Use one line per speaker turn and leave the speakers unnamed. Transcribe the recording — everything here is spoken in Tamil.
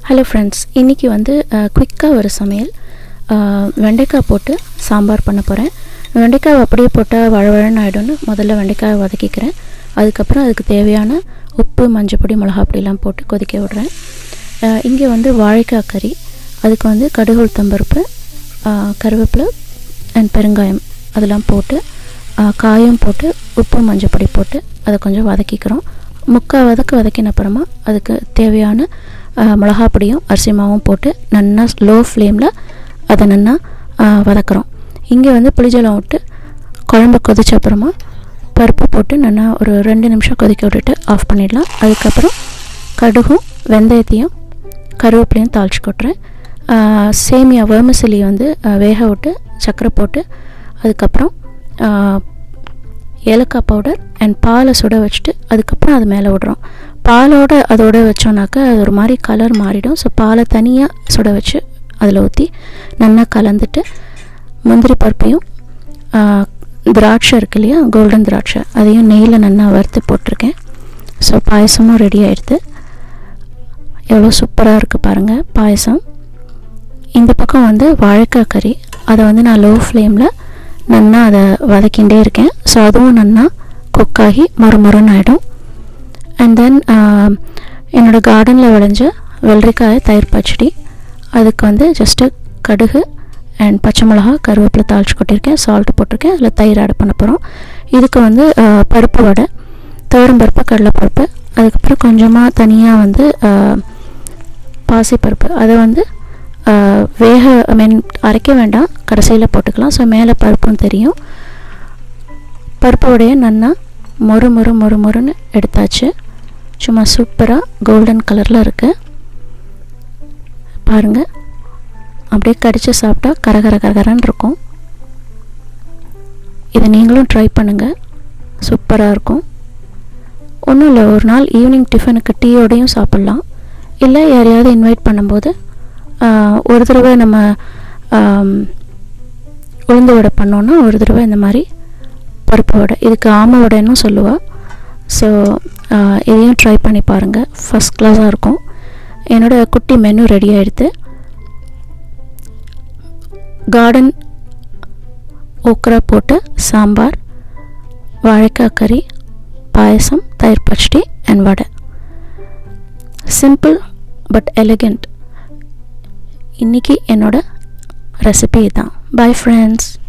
ஹலோ ஃப்ரெண்ட்ஸ் இன்றைக்கி வந்து குயிக்காக ஒரு சமையல் அஹ், வெண்டைக்காய் போட்டு சாம்பார் பண்ண போகிறேன் வெண்டைக்காய் அப்படியே போட்டால் வழவழன்னு ஆகிடும்னு முதல்ல வெண்டைக்காயை வதக்கிக்கிறேன் அதுக்கப்புறம் அதுக்கு தேவையான உப்பு மஞ்சப்பொடி மிளகா பொடியெல்லாம் போட்டு கொதிக்க விடுறேன் இங்கே வந்து வாழைக்காய் கறி அதுக்கு வந்து கடுகு உளுத்தம்பருப்பு அஹ், கருவேப்பிலை அண்ட் பெருங்காயம் அதெல்லாம் போட்டு அஹ், காயம் போட்டு உப்பு மஞ்சப்பொடி போட்டு அதை கொஞ்சம் வதக்கிக்கிறோம் முக்கால் வதக்கு வதக்கின அப்புறமா அதுக்கு தேவையான அஹ், மிளகா பொடியும் அரிசி மாவும் போட்டு நல்லா லோ ஃப்ளேமில் அதை நல்லா அஹ், வதக்குறோம் இங்கே வந்து புளிஜலம் விட்டு குழம்பு கொதிச்ச அப்புறமா பருப்பு போட்டு நல்லா ஒரு ரெண்டு நிமிஷம் கொதிக்க விட்டுட்டு ஆஃப் பண்ணிடலாம் அதுக்கப்புறம் கடுகும் வெந்தயத்தையும் கருவேப்பிலையும் தாளிச்சு கொட்டுறேன் ஆஹ் சேமியா வேர்மசிலி வந்து ஆஹ் வேக விட்டு சர்க்கரை போட்டு அதுக்கப்புறம் ஆஹ் ஏலக்காய் பவுடர் அண்ட் பாலை சுட வச்சுட்டு அதுக்கப்புறம் அது மேலே விடுறோம் பாலோட அதோட வச்சோன்னாக்கா அது ஒரு மாதிரி கலர் மாறிடும் ஸோ பாலை தனியாக சுட வச்சு அதில் ஊற்றி நல்லா கலந்துட்டு முந்திரி பருப்பையும் ஆஹ் திராட்சை இருக்கு இல்லையா கோல்டன் திராட்சை அதையும் நெய்யில் நல்லா வறுத்து போட்டிருக்கேன் ஸோ பாயசமும் ரெடி ஆயிடுது எவ்வளோ சூப்பராக இருக்குது பாருங்கள் பாயசம் இந்த பக்கம் வந்து வாழைக்காய் கறி அதை வந்து நான் லோ ஃப்ளேமில் நல்லா அதை வதக்கிண்டே இருக்கேன் ஸோ அதுவும் நல்லா குக் ஆகி மொறுமொறுன்னு ஆகிடும் அண்ட் தென் என்னோடய கார்டனில் விளைஞ்ச வெள்ளரிக்காய் தயிர் பச்சடி அதுக்கு வந்து ஜஸ்ட்டு கடுகு அண்ட் பச்சை மிளகா கருவேப்பிலை தாளிச்சு கொட்டியிருக்கேன் சால்ட் போட்டிருக்கேன் அதில் தயிர் ஆட் பண்ண போகிறோம் இதுக்கு வந்து ஆஹ், பருப்பு வடை துவரம்பருப்பு கடலைப்பருப்பு அதுக்கப்புறம் கொஞ்சமாக தனியாக வந்து ஆஹ், பாசிப்பருப்பு அதை வந்து ஆஹ், வேக ஐ மீன் அரைக்க வேண்டாம் கடைசியில் போட்டுக்கலாம் ஸோ மேலே பருப்பும் தெரியும் பருப்பு வடையை நல்லா மொறு மொறு மொறு மொறுன்னு எடுத்தாச்சு சும்மா சூப்பராக கோல்டன் கலரில் இருக்குது பாருங்கள் அப்படியே கடிச்சு சாப்பிட்டா கர கர கரகரன்னு இருக்கும் இதை நீங்களும் ட்ரை பண்ணுங்கள் சூப்பராக இருக்கும் ஒன்றும் இல்லை ஒரு நாள் ஈவினிங் டிஃபனுக்கு டீயோடையும் சாப்பிட்லாம் இல்லை யாரையாவது இன்வைட் பண்ணும்போது ஆஹ், ஒரு தடவை நம்ம ஆம், உளுந்து வடை பண்ணோன்னா ஒரு தடவை இந்த மாதிரி பருப்பு வடை இதுக்கு ஆம வடைன்னு சொல்லுவாள் ஸோ இதையும் ட்ரை பண்ணி பாருங்கள் ஃபஸ்ட் கிளாஸாக இருக்கும் என்னோடய குட்டி மெனு ரெடி ஆகிடுது கார்டன் ஓக்ரா போட்டு சாம்பார் வாழைக்காய் கறி பாயசம் தயிர் பச்சடி and vada simple but elegant இன்றைக்கி என்னோட ரெசிபி தான் பை ஃப்ரெண்ட்ஸ்